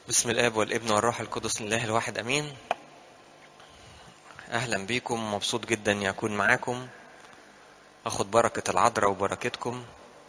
بسم الاب والابن والروح القدس لله الواحد امين اهلا بيكم مبسوط جدا اني اكون معاكم اخد بركه العذراء وبركتكم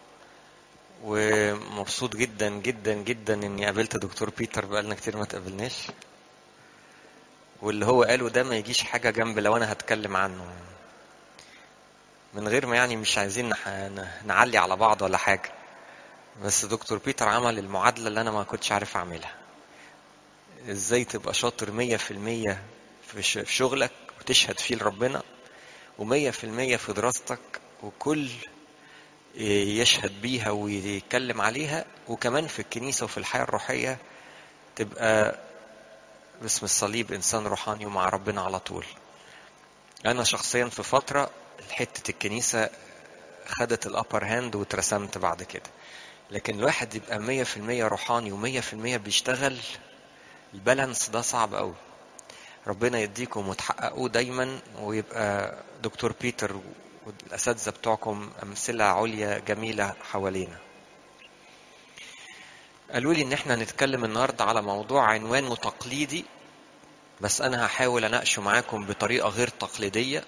ومبسوط جدا جدا جدا اني قابلت دكتور بيتر بقالنا كتير ما تقابلناش واللي هو قاله ده ما يجيش حاجه جنب لو انا هتكلم عنه من غير ما يعني مش عايزين نح- نعلي على بعض ولا حاجه بس دكتور بيتر عمل المعادله اللي انا ما كنتش عارف اعملها ازاي تبقى شاطر مية في المية في ش- في شغلك وتشهد فيه لربنا ومية في المية في دراستك وكل يشهد بيها ويتكلم عليها وكمان في الكنيسة وفي الحياة الروحية تبقى باسم الصليب إنسان روحاني ومع ربنا على طول أنا شخصيا في فترة حتة الكنيسة خدت الأبر هاند واترسمت بعد كده لكن الواحد يبقى مية في المية روحاني ومية في المية بيشتغل البالانس ده صعب قوي ربنا يديكم وتحققوه دايما ويبقى دكتور بيتر والاساتذه بتوعكم امثله عليا جميله حوالينا قالوا لي ان احنا هنتكلم النهارده على موضوع عنوانه تقليدي بس انا هحاول اناقشه معاكم بطريقه غير تقليديه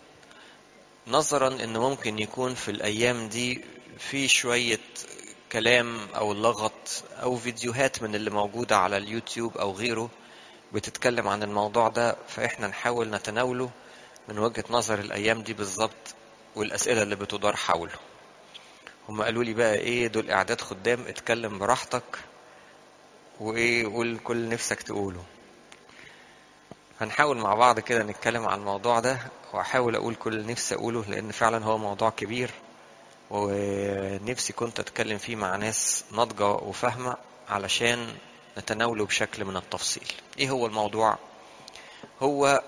نظرا ان ممكن يكون في الايام دي في شويه كلام او لغط او فيديوهات من اللي موجوده على اليوتيوب او غيره بتتكلم عن الموضوع ده فاحنا نحاول نتناوله من وجهة نظر الايام دي بالظبط والاسئله اللي بتدار حوله هم قالوا لي بقى ايه دول اعداد خدام اتكلم براحتك وايه قول كل نفسك تقوله هنحاول مع بعض كده نتكلم عن الموضوع ده واحاول اقول كل اللي نفسي اقوله لان فعلا هو موضوع كبير ونفسي كنت اتكلم فيه مع ناس ناضجة وفاهمة علشان نتناوله بشكل من التفصيل ايه هو الموضوع هو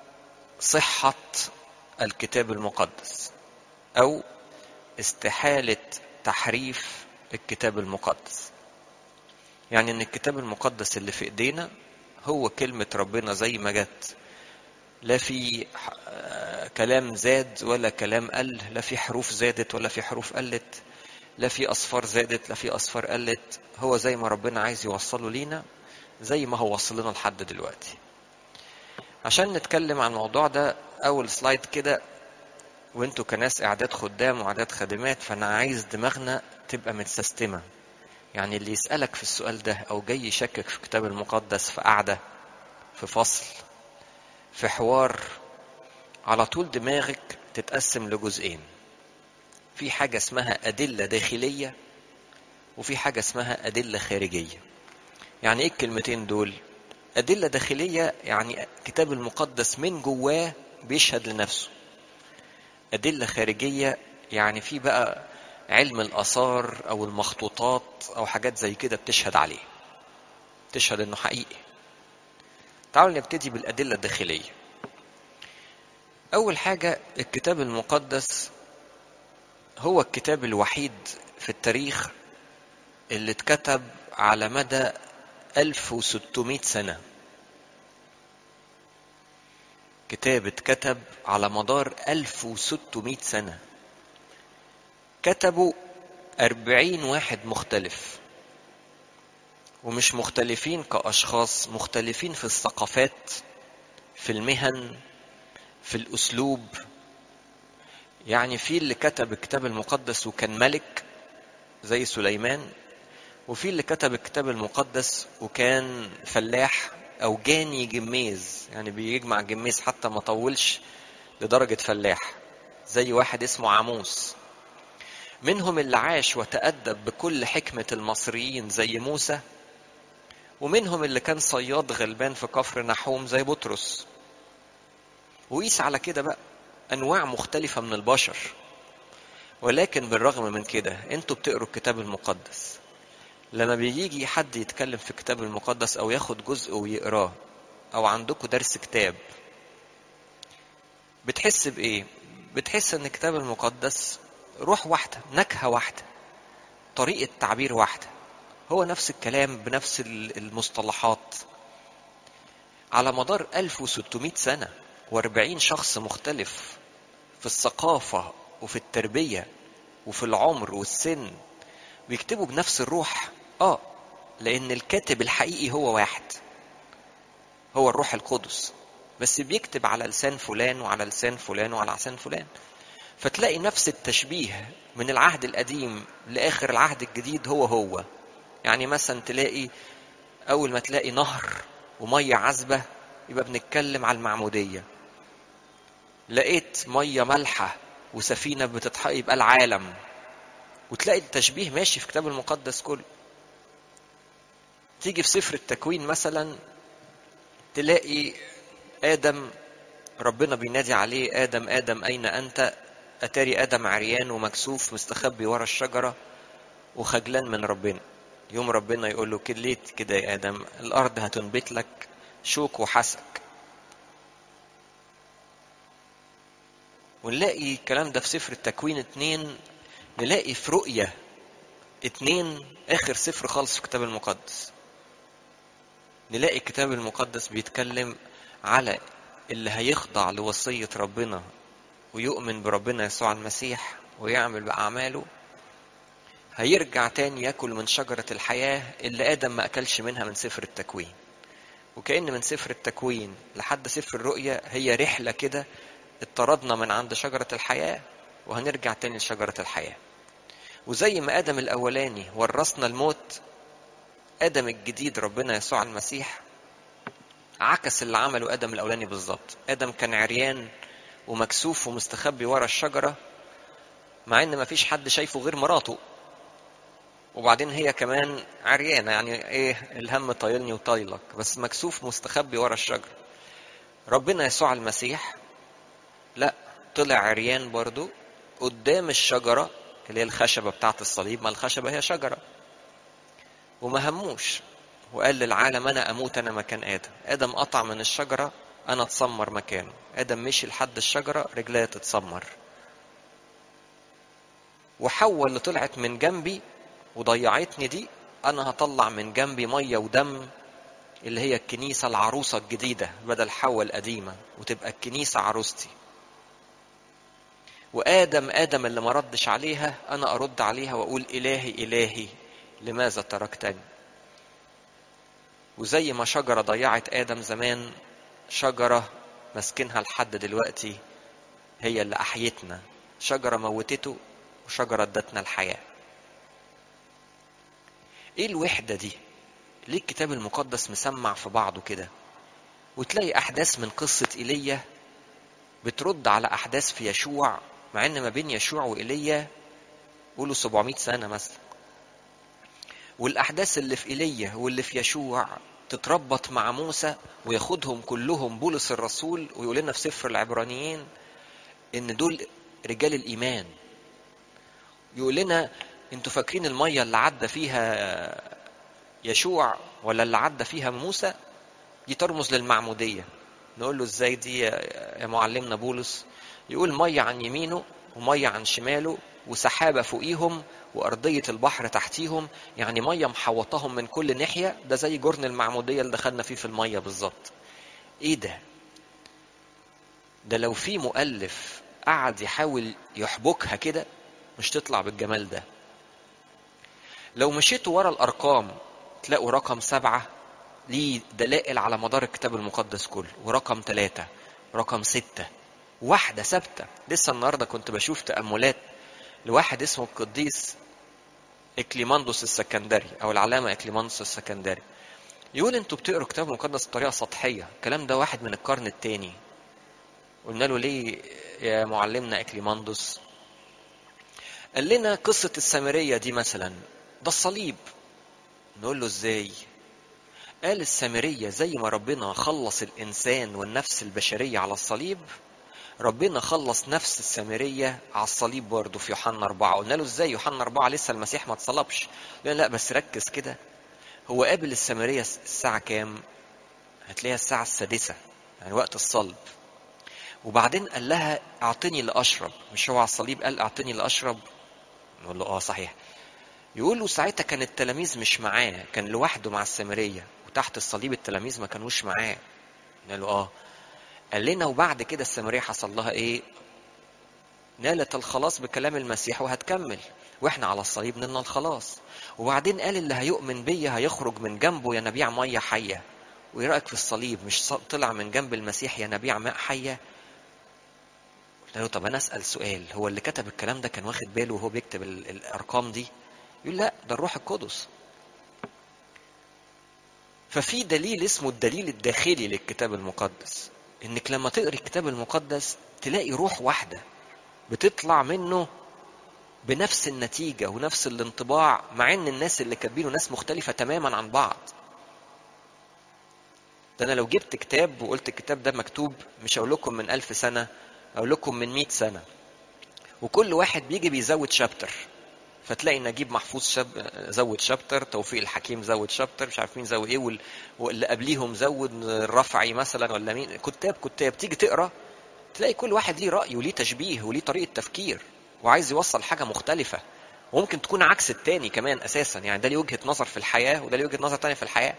صحة الكتاب المقدس او استحالة تحريف الكتاب المقدس يعني ان الكتاب المقدس اللي في ايدينا هو كلمة ربنا زي ما جت لا في ح- آه، كلام زاد ولا كلام قل لا في حروف زادت ولا في حروف قلت لا في أصفار زادت لا في أصفار قلت هو زي ما ربنا عايز يوصله لينا زي ما هو وصل لنا لحد دلوقتي عشان نتكلم عن الموضوع ده أول سلايد كده وانتوا كناس إعداد خدام وإعداد خادمات فأنا عايز دماغنا تبقى متسيستمة يعني اللي يسألك في السؤال ده أو جاي يشكك في الكتاب المقدس في قعدة في فصل في حوار على طول دماغك تتقسم لجزئين في حاجة اسمها أدلة داخلية وفي حاجة اسمها أدلة خارجية يعني إيه الكلمتين دول أدلة داخلية يعني الكتاب المقدس من جواه بيشهد لنفسه أدلة خارجية يعني في بقى علم الآثار أو المخطوطات أو حاجات زي كده بتشهد عليه تشهد إنه حقيقي تعالوا نبتدي بالأدلة الداخلية أول حاجة الكتاب المقدس هو الكتاب الوحيد في التاريخ اللي اتكتب على مدى 1600 سنة كتاب اتكتب على مدار 1600 سنة كتبوا 40 واحد مختلف ومش مختلفين كأشخاص مختلفين في الثقافات في المهن في الأسلوب يعني في اللي كتب الكتاب المقدس وكان ملك زي سليمان وفي اللي كتب الكتاب المقدس وكان فلاح او جاني جميز يعني بيجمع جميز حتى ما طولش لدرجة فلاح زي واحد اسمه عاموس منهم اللي عاش وتأدب بكل حكمة المصريين زي موسى ومنهم اللي كان صياد غلبان في كفر نحوم زي بطرس وقيس على كده بقى انواع مختلفة من البشر ولكن بالرغم من كده انتوا بتقروا الكتاب المقدس لما بيجي حد يتكلم في الكتاب المقدس او ياخد جزء ويقراه او عندكم درس كتاب بتحس بايه بتحس ان الكتاب المقدس روح واحده نكهه واحده طريقه تعبير واحده هو نفس الكلام بنفس ال- المصطلحات على مدار 1600 سنه و40 شخص مختلف في الثقافه وفي التربيه وفي العمر والسن بيكتبوا بنفس الروح اه لان الكاتب الحقيقي هو واحد هو الروح القدس بس بيكتب على لسان فلان وعلى لسان فلان وعلى لسان فلان فتلاقي نفس التشبيه من العهد القديم لاخر العهد الجديد هو هو يعني مثلا تلاقي اول ما تلاقي نهر وميه عذبه يبقى بنتكلم على المعموديه لقيت ميه مالحه وسفينه بتتحق يبقى العالم وتلاقي التشبيه ماشي في الكتاب المقدس كله تيجي في سفر التكوين مثلا تلاقي ادم ربنا بينادي عليه ادم ادم اين انت اتاري ادم عريان ومكسوف مستخبي ورا الشجره وخجلان من ربنا يوم ربنا يقول له كده ليه كده يا ادم الارض هتنبت لك شوك وحسك ونلاقي الكلام ده في سفر التكوين اتنين نلاقي في رؤية اتنين اخر سفر خالص في الكتاب المقدس نلاقي الكتاب المقدس بيتكلم على اللي هيخضع لوصية ربنا ويؤمن بربنا يسوع المسيح ويعمل بأعماله هيرجع تاني ياكل من شجرة الحياة اللي آدم ما أكلش منها من سفر التكوين وكأن من سفر التكوين لحد سفر الرؤيا هي رحلة كده اطردنا من عند شجرة الحياة وهنرجع تاني لشجرة الحياة وزي ما آدم الأولاني ورثنا الموت آدم الجديد ربنا يسوع المسيح عكس اللي عمله آدم الأولاني بالظبط آدم كان عريان ومكسوف ومستخبي ورا الشجرة مع إن مفيش حد شايفه غير مراته وبعدين هي كمان عريانة يعني إيه الهم طايلني وطايلك بس مكسوف مستخبي ورا الشجرة ربنا يسوع المسيح لا طلع عريان برضو قدام الشجرة اللي هي الخشبة بتاعت الصليب ما الخشبة هي شجرة وما هموش وقال للعالم أنا أموت أنا مكان آدم آدم قطع من الشجرة أنا اتسمر مكانه آدم مشي لحد الشجرة رجليه تتسمر وحواء اللي طلعت من جنبي وضيعتني دي أنا هطلع من جنبي مية ودم اللي هي الكنيسة العروسة الجديدة بدل حواء القديمة وتبقى الكنيسة عروستي وآدم آدم اللي ما ردش عليها أنا أرد عليها وأقول إلهي إلهي لماذا تركتني وزي ما شجرة ضيعت آدم زمان شجرة مسكنها لحد دلوقتي هي اللي أحيتنا شجرة موتته وشجرة ادتنا الحياة ايه الوحدة دي ليه الكتاب المقدس مسمع في بعضه كده وتلاقي أحداث من قصة إيليا بترد على أحداث في يشوع مع إن ما بين يشوع وإيليا قولوا 700 سنة مثلا والأحداث اللي في إيليا واللي في يشوع تتربط مع موسى وياخدهم كلهم بولس الرسول ويقول لنا في سفر العبرانيين إن دول رجال الإيمان يقول لنا انتوا فاكرين المية اللي عدى فيها يشوع ولا اللي عدى فيها موسى دي ترمز للمعمودية نقول له ازاي دي يا معلمنا بولس يقول مية عن يمينه ومية عن شماله وسحابة فوقيهم وأرضية البحر تحتيهم يعني مية محوطاهم من كل ناحية ده زي جرن المعمودية اللي دخلنا فيه في المية بالظبط ايه ده ده لو في مؤلف قعد يحاول يحبكها كده مش تطلع بالجمال ده لو مشيتوا ورا الأرقام تلاقوا رقم سبعة ليه دلائل على مدار الكتاب المقدس كله ورقم ثلاثة ورقم ستة واحدة ثابتة لسه النهاردة كنت بشوف تأملات لواحد اسمه القديس إكليماندوس السكندري أو العلامة إكليماندوس السكندري يقول انتوا بتقروا الكتاب المقدس بطريقة سطحية الكلام ده واحد من القرن الثاني قلنا له ليه يا معلمنا إكليماندوس قال لنا قصة السامرية دي مثلا ده الصليب نقول له ازاي قال السامرية زي ما ربنا خلص الإنسان والنفس البشرية على الصليب ربنا خلص نفس السامرية على الصليب برضه في يوحنا أربعة قلنا له ازاي يوحنا أربعة لسه المسيح ما اتصلبش لا لا بس ركز كده هو قابل السامرية الساعة كام هتلاقيها الساعة السادسة يعني وقت الصلب وبعدين قال لها اعطني لأشرب مش هو على الصليب قال اعطني لأشرب نقول له اه صحيح يقول له ساعتها كان التلاميذ مش معاه كان لوحده مع السامرية وتحت الصليب التلاميذ ما كانوش معاه قال له اه قال لنا وبعد كده السامرية حصل لها ايه نالت الخلاص بكلام المسيح وهتكمل واحنا على الصليب نلنا الخلاص وبعدين قال اللي هيؤمن بيا هيخرج من جنبه ينابيع ميه حيه وايه رايك في الصليب مش طلع من جنب المسيح ينابيع ماء حيه قلت له طب انا اسال سؤال هو اللي كتب الكلام ده كان واخد باله وهو بيكتب الارقام دي يقول لا ده الروح القدس ففي دليل اسمه الدليل الداخلي للكتاب المقدس انك لما تقري الكتاب المقدس تلاقي روح واحده بتطلع منه بنفس النتيجه ونفس الانطباع مع ان الناس اللي كاتبينه ناس مختلفه تماما عن بعض ده انا لو جبت كتاب وقلت الكتاب ده مكتوب مش هقول لكم من ألف سنه اقول لكم من مئة سنه وكل واحد بيجي بيزود شابتر فتلاقي نجيب محفوظ شاب زود شابتر توفيق الحكيم زود شابتر مش عارف مين زود ايه وال... واللي قبليهم زود الرفعي مثلا ولا مين كتاب كتاب تيجي تقرا تلاقي كل واحد ليه راي وليه تشبيه وليه طريقه تفكير وعايز يوصل حاجه مختلفه وممكن تكون عكس التاني كمان اساسا يعني ده ليه وجهه نظر في الحياه وده ليه وجهه نظر تانية في الحياه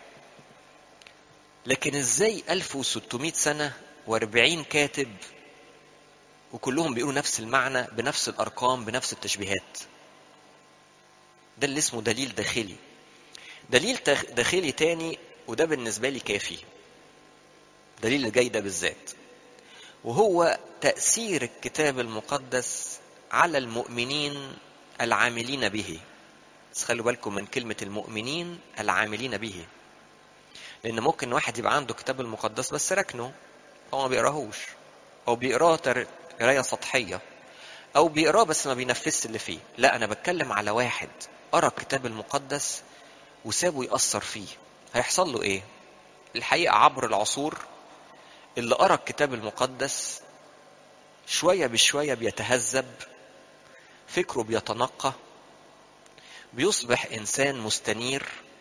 لكن ازاي 1600 سنه و40 كاتب وكلهم بيقولوا نفس المعنى بنفس الارقام بنفس التشبيهات ده اللي اسمه دليل داخلي دليل داخلي تاني وده بالنسبة لي كافي دليل اللي جاي ده بالذات وهو تأثير الكتاب المقدس على المؤمنين العاملين به بس خلوا بالكم من كلمة المؤمنين العاملين به لأن ممكن واحد يبقى عنده كتاب المقدس بس ركنه هو ما بيقراهوش أو بيقراه قراية سطحية أو بيقراه بس ما بينفذش اللي فيه لا أنا بتكلم على واحد قرا الكتاب المقدس وسابه يأثر فيه هيحصل له ايه الحقيقة عبر العصور اللي قرا الكتاب المقدس شوية بشوية بيتهذب فكره بيتنقى بيصبح إنسان مستنير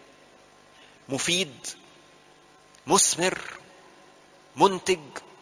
مفيد مثمر منتج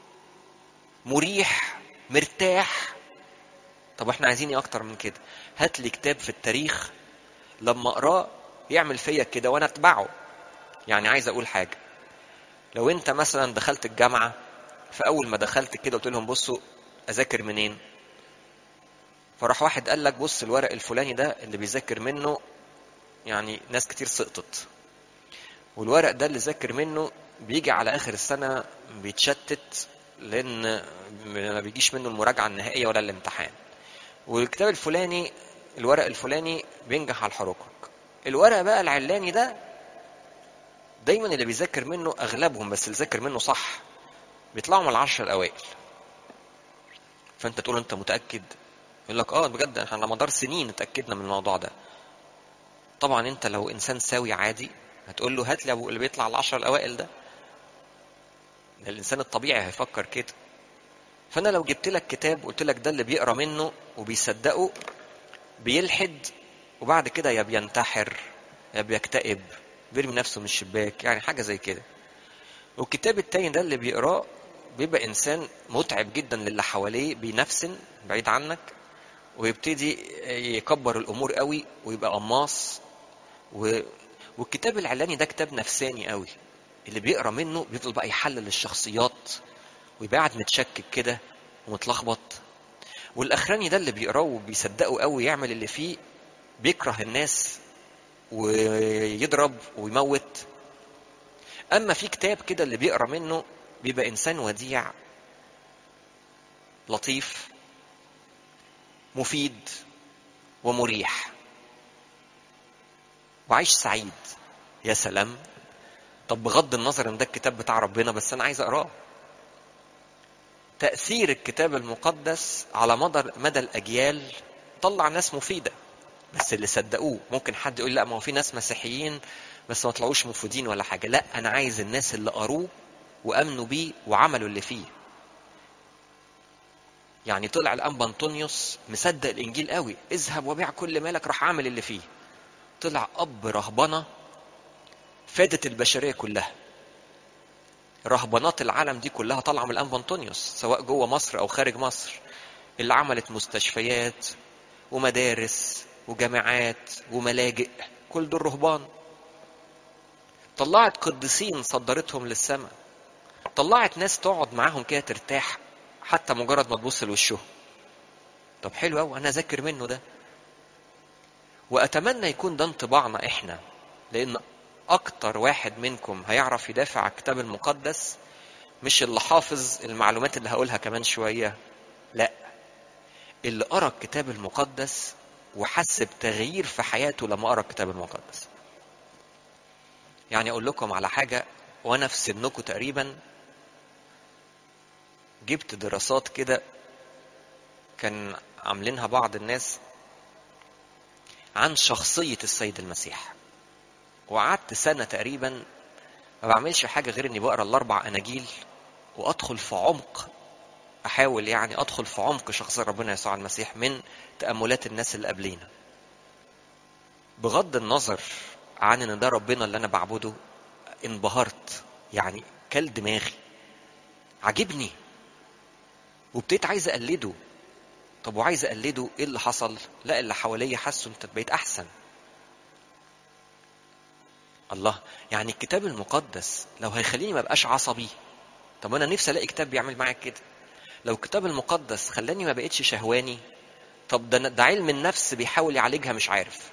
مريح مرتاح طب احنا عايزين ايه اكتر من كده هات لي كتاب في التاريخ لما اقراه يعمل فيا كده وانا اتبعه يعني عايز اقول حاجه لو انت مثلا دخلت الجامعه فاول ما دخلت كده قلت لهم بصوا اذاكر منين فراح واحد قال لك بص الورق الفلاني ده اللي بيذاكر منه يعني ناس كتير سقطت والورق ده اللي ذاكر منه بيجي على اخر السنه بيتشتت لان ما بيجيش منه المراجعه النهائيه ولا الامتحان والكتاب الفلاني الورق الفلاني بينجح على الحروكرك الورق بقى العلاني ده دايما اللي بيذاكر منه اغلبهم بس اللي ذاكر منه صح بيطلعوا من العشر الاوائل فانت تقول انت متاكد يقول لك اه بجد احنا على مدار سنين اتاكدنا من الموضوع ده طبعا انت لو انسان سوي عادي هتقول له هات لي ابو اللي بيطلع العشر الاوائل ده الانسان الطبيعي هيفكر كده فانا لو جبت لك كتاب وقلت لك ده اللي بيقرا منه وبيصدقه بيلحد وبعد كده يا بينتحر يا بيكتئب بيرمي نفسه من الشباك يعني حاجه زي كده والكتاب التاني ده اللي بيقراه بيبقى انسان متعب جدا للي حواليه بينفسن بعيد عنك ويبتدي يكبر الامور قوي ويبقى قماص و... والكتاب الاعلاني ده كتاب نفساني قوي اللي بيقرا منه بيفضل بقى يحلل الشخصيات ويبقى قاعد متشكك كده ومتلخبط والاخراني ده اللي بيقراه وبيصدقه قوي يعمل اللي فيه بيكره الناس ويضرب ويموت اما في كتاب كده اللي بيقرا منه بيبقى انسان وديع لطيف مفيد ومريح وعايش سعيد يا سلام طب بغض النظر ان ده الكتاب بتاع ربنا بس انا عايز اقراه تأثير الكتاب المقدس على مدى مدى الأجيال طلع ناس مفيدة بس اللي صدقوه ممكن حد يقول لا ما هو في ناس مسيحيين بس ما طلعوش مفيدين ولا حاجة لا أنا عايز الناس اللي قروه وأمنوا بيه وعملوا اللي فيه يعني طلع الأنبا أنطونيوس مصدق الإنجيل قوي اذهب وبيع كل مالك راح عامل اللي فيه طلع أب رهبنة فادت البشرية كلها رهبانات العالم دي كلها طالعه من الانبا انطونيوس سواء جوه مصر او خارج مصر اللي عملت مستشفيات ومدارس وجامعات وملاجئ كل دول رهبان طلعت قديسين صدرتهم للسماء طلعت ناس تقعد معاهم كده ترتاح حتى مجرد ما تبص لوشهم طب حلو قوي انا اذاكر منه ده واتمنى يكون ده انطباعنا احنا لان اكتر واحد منكم هيعرف يدافع عن الكتاب المقدس مش اللي حافظ المعلومات اللي هقولها كمان شويه لا اللي قرا الكتاب المقدس وحس بتغيير في حياته لما قرا الكتاب المقدس يعني اقول لكم على حاجه وانا في سنكم تقريبا جبت دراسات كده كان عاملينها بعض الناس عن شخصية السيد المسيح وقعدت سنة تقريبا ما بعملش حاجة غير اني بقرا الاربع اناجيل وادخل في عمق احاول يعني ادخل في عمق شخصية ربنا يسوع المسيح من تأملات الناس اللي قبلينا بغض النظر عن ان ده ربنا اللي انا بعبده انبهرت يعني كل دماغي عجبني وابتديت عايز اقلده طب وعايز اقلده ايه اللي حصل لا اللي حواليا حسوا انت بقيت احسن الله يعني الكتاب المقدس لو هيخليني ما ابقاش عصبي طب انا نفسي الاقي كتاب بيعمل معاك كده لو الكتاب المقدس خلاني ما بقتش شهواني طب ده ده علم النفس بيحاول يعالجها مش عارف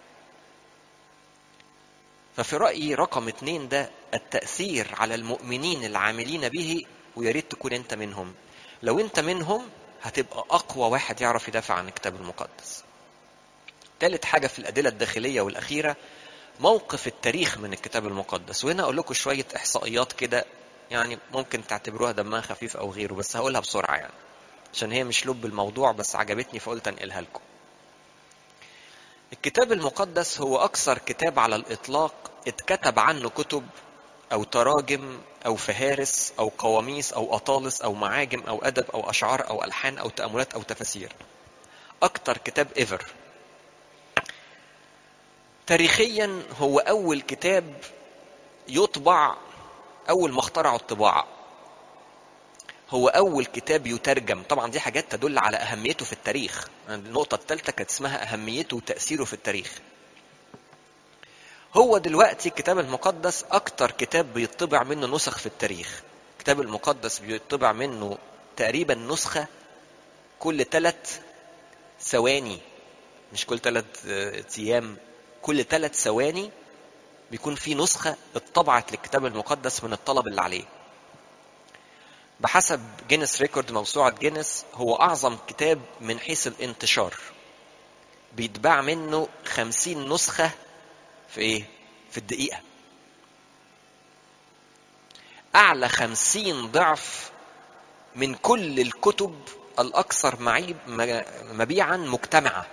ففي رأيي رقم اتنين ده التأثير على المؤمنين العاملين به ويا ريت تكون انت منهم لو انت منهم هتبقى اقوى واحد يعرف يدافع عن الكتاب المقدس ثالث حاجة في الأدلة الداخلية والأخيرة موقف التاريخ من الكتاب المقدس وهنا أقول لكم شوية إحصائيات كده يعني ممكن تعتبروها دمها خفيف أو غيره بس هقولها بسرعة يعني عشان هي مش لب الموضوع بس عجبتني فقلت أنقلها لكم الكتاب المقدس هو أكثر كتاب على الإطلاق اتكتب عنه كتب أو تراجم أو فهارس أو قواميس أو أطالس أو معاجم أو أدب أو أشعار أو ألحان أو تأملات أو تفاسير أكتر كتاب إيفر تاريخيا هو أول كتاب يطبع أول ما اخترعوا الطباعة هو أول كتاب يترجم طبعا دي حاجات تدل على أهميته في التاريخ النقطة الثالثة كانت اسمها أهميته وتأثيره في التاريخ هو دلوقتي الكتاب المقدس أكتر كتاب بيطبع منه نسخ في التاريخ الكتاب المقدس بيطبع منه تقريبا نسخة كل ثلاث ثواني مش كل ثلاث أيام كل ثلاث ثواني بيكون في نسخة اتطبعت للكتاب المقدس من الطلب اللي عليه بحسب جينيس ريكورد موسوعة جينيس هو أعظم كتاب من حيث الانتشار بيتباع منه خمسين نسخة في إيه؟ في الدقيقة أعلى خمسين ضعف من كل الكتب الأكثر معيب مبيعا مجتمعة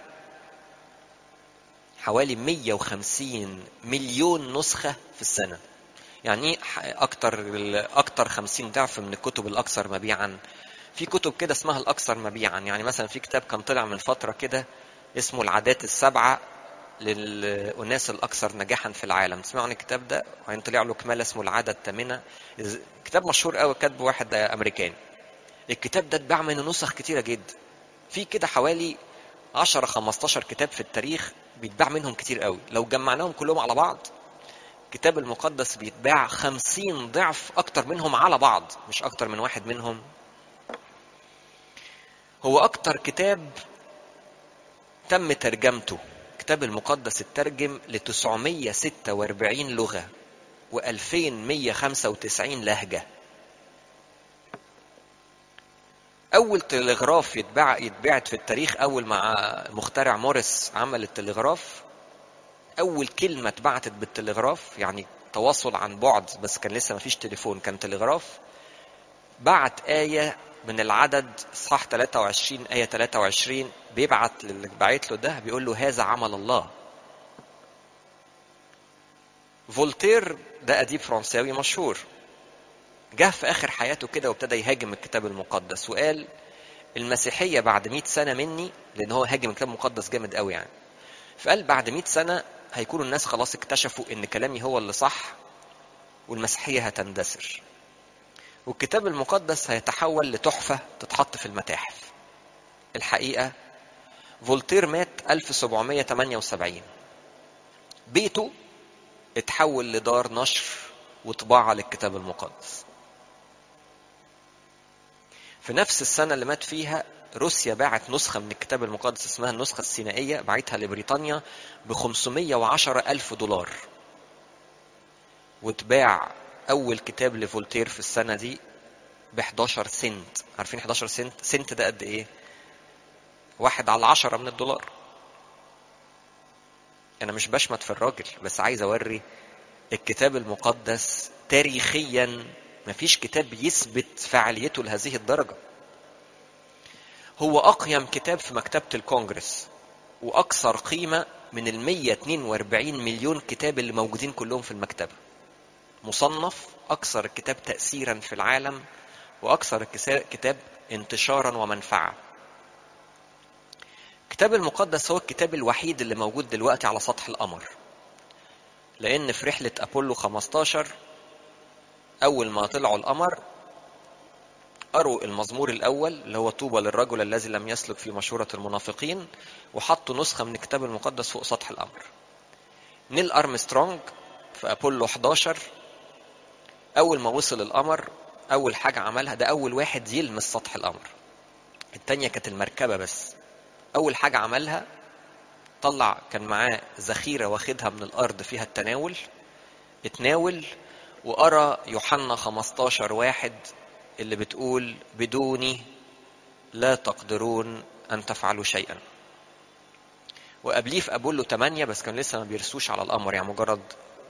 حوالي 150 مليون نسخة في السنة يعني أكتر أكتر 50 ضعف من الكتب الأكثر مبيعا في كتب كده اسمها الأكثر مبيعا يعني مثلا في كتاب كان طلع من فترة كده اسمه العادات السبعة للأناس الأكثر نجاحا في العالم تسمعوا عن الكتاب ده وبعدين طلع له كمال اسمه العادة الثامنة كتاب مشهور قوي كاتبه واحد أمريكاني الكتاب ده اتباع منه نسخ كتيرة جدا في كده حوالي 10 15 كتاب في التاريخ بيتباع منهم كتير قوي لو جمعناهم كلهم على بعض الكتاب المقدس بيتباع خمسين ضعف أكتر منهم على بعض مش أكتر من واحد منهم هو أكتر كتاب تم ترجمته الكتاب المقدس اترجم ل 946 لغة و2195 لهجة أول تلغراف يتباع يتباعت في التاريخ أول ما مخترع موريس عمل التلغراف أول كلمة اتبعتت بالتلغراف يعني تواصل عن بعد بس كان لسه ما فيش تليفون كان تلغراف بعت آية من العدد إصحاح 23 آية 23 بيبعت للي باعت له ده بيقول له هذا عمل الله فولتير ده أديب فرنساوي مشهور جه في آخر حياته كده وابتدى يهاجم الكتاب المقدس وقال المسيحية بعد 100 سنة مني لأن هو هاجم الكتاب المقدس جامد قوي يعني فقال بعد 100 سنة هيكونوا الناس خلاص اكتشفوا ان كلامي هو اللي صح والمسيحية هتندثر والكتاب المقدس هيتحول لتحفة تتحط في المتاحف الحقيقة فولتير مات 1778 بيته اتحول لدار نشر وطباعة للكتاب المقدس في نفس السنة اللي مات فيها روسيا باعت نسخة من الكتاب المقدس اسمها النسخة السينائية باعتها لبريطانيا ب 510 ألف دولار واتباع أول كتاب لفولتير في السنة دي ب 11 سنت عارفين 11 سنت سنت ده قد إيه واحد على عشرة من الدولار أنا مش بشمت في الراجل بس عايز أوري الكتاب المقدس تاريخيا مفيش كتاب يثبت فعاليته لهذه الدرجة هو أقيم كتاب في مكتبة الكونجرس وأكثر قيمة من ال 142 مليون كتاب اللي موجودين كلهم في المكتبة مصنف أكثر الكتاب تأثيرا في العالم وأكثر الكتاب انتشارا ومنفعة الكتاب المقدس هو الكتاب الوحيد اللي موجود دلوقتي على سطح القمر لأن في رحلة أبولو 15 أول ما طلعوا القمر قروا المزمور الأول اللي هو طوبى للرجل الذي لم يسلك في مشورة المنافقين وحطوا نسخة من الكتاب المقدس فوق سطح القمر نيل أرمسترونج في أبولو 11 أول ما وصل القمر أول حاجة عملها ده أول واحد يلمس سطح القمر التانية كانت المركبة بس أول حاجة عملها طلع كان معاه ذخيرة واخدها من الأرض فيها التناول اتناول وقرا يوحنا 15 واحد اللي بتقول بدوني لا تقدرون أن تفعلوا شيئا وقبليه في أبولو 8 بس كان لسه ما بيرسوش على القمر يعني مجرد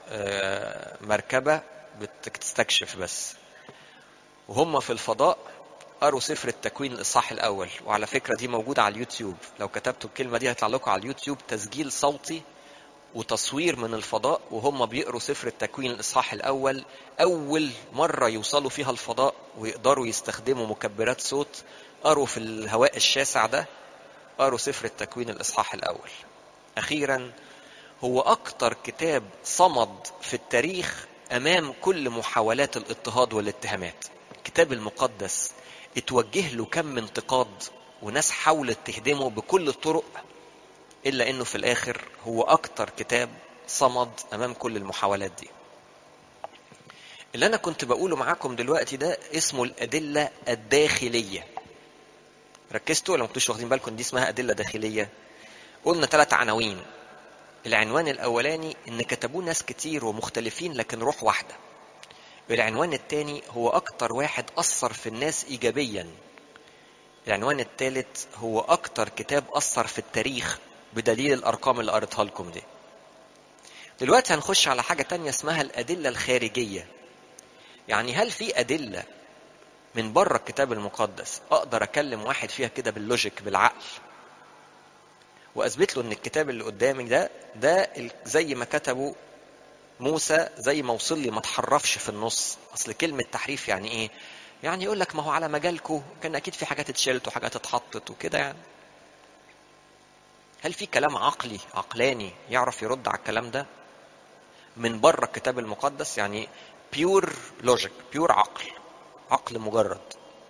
مركبة بتستكشف بس وهم في الفضاء قروا سفر التكوين الإصحاح الأول وعلى فكرة دي موجودة على اليوتيوب لو كتبتوا الكلمة دي هيطلع لكم على اليوتيوب تسجيل صوتي وتصوير من الفضاء وهم بيقروا سفر التكوين الإصحاح الأول أول مرة يوصلوا فيها الفضاء ويقدروا يستخدموا مكبرات صوت قروا في الهواء الشاسع ده قروا سفر التكوين الإصحاح الأول أخيرا هو أكتر كتاب صمد في التاريخ أمام كل محاولات الاضطهاد والاتهامات الكتاب المقدس اتوجه له كم انتقاد وناس حاولت تهدمه بكل الطرق إلا إنه في الآخر هو أكتر كتاب صمد أمام كل المحاولات دي اللي أنا كنت بقوله معاكم دلوقتي ده اسمه الأدلة الداخلية ركزتوا ولا ما كنتوش واخدين بالكم دي اسمها أدلة داخلية قلنا ثلاث عناوين العنوان الأولاني إن كتبوه ناس كتير ومختلفين لكن روح واحدة العنوان الثاني هو أكتر واحد أثر في الناس إيجابيا العنوان الثالث هو أكتر كتاب أثر في التاريخ بدليل الأرقام اللي قريتها لكم دي دلوقتي هنخش على حاجة تانية اسمها الأدلة الخارجية يعني هل في أدلة من بره الكتاب المقدس أقدر أكلم واحد فيها كده باللوجيك بالعقل وأثبت له إن الكتاب اللي قدامي ده ده زي ما كتبه موسى زي ما وصل لي ما تحرفش في النص أصل كلمة تحريف يعني إيه؟ يعني يقول لك ما هو على مجالكم كان أكيد في حاجات اتشالت وحاجات اتحطت وكده يعني هل في كلام عقلي عقلاني يعرف يرد على الكلام ده من بره الكتاب المقدس يعني بيور لوجيك بيور عقل عقل مجرد